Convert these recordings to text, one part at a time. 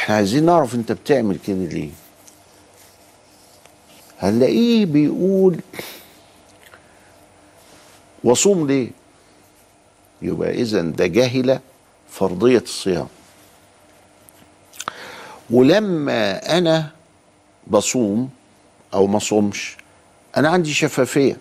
احنا عايزين نعرف انت بتعمل كده ليه هنلاقيه بيقول وصوم ليه يبقى اذا ده جهل فرضيه الصيام ولما انا بصوم او ما صومش انا عندي شفافيه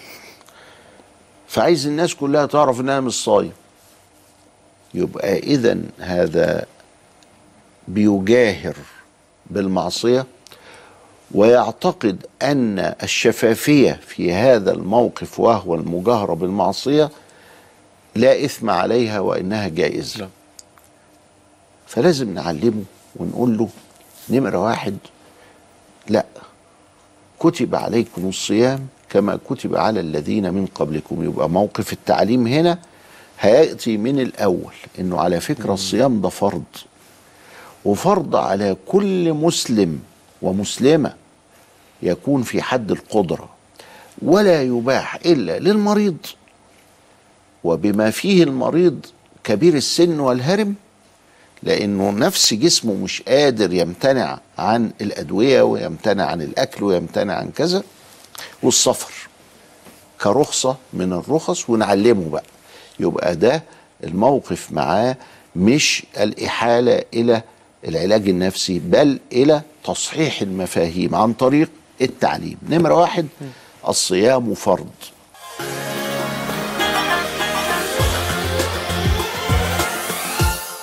فعايز الناس كلها تعرف ان انا مش صايم يبقى اذا هذا بيجاهر بالمعصيه ويعتقد ان الشفافيه في هذا الموقف وهو المجاهره بالمعصيه لا اثم عليها وانها جائزه نعم. فلازم نعلمه ونقول له نمره واحد لا كتب عليكم الصيام كما كتب على الذين من قبلكم يبقى موقف التعليم هنا هياتي من الاول انه على فكره الصيام ده فرض وفرض على كل مسلم ومسلمه يكون في حد القدره ولا يباح الا للمريض وبما فيه المريض كبير السن والهرم لانه نفس جسمه مش قادر يمتنع عن الادويه ويمتنع عن الاكل ويمتنع عن كذا والسفر كرخصه من الرخص ونعلمه بقى يبقى ده الموقف معاه مش الاحاله الى العلاج النفسي بل الى تصحيح المفاهيم عن طريق التعليم نمره واحد الصيام فرض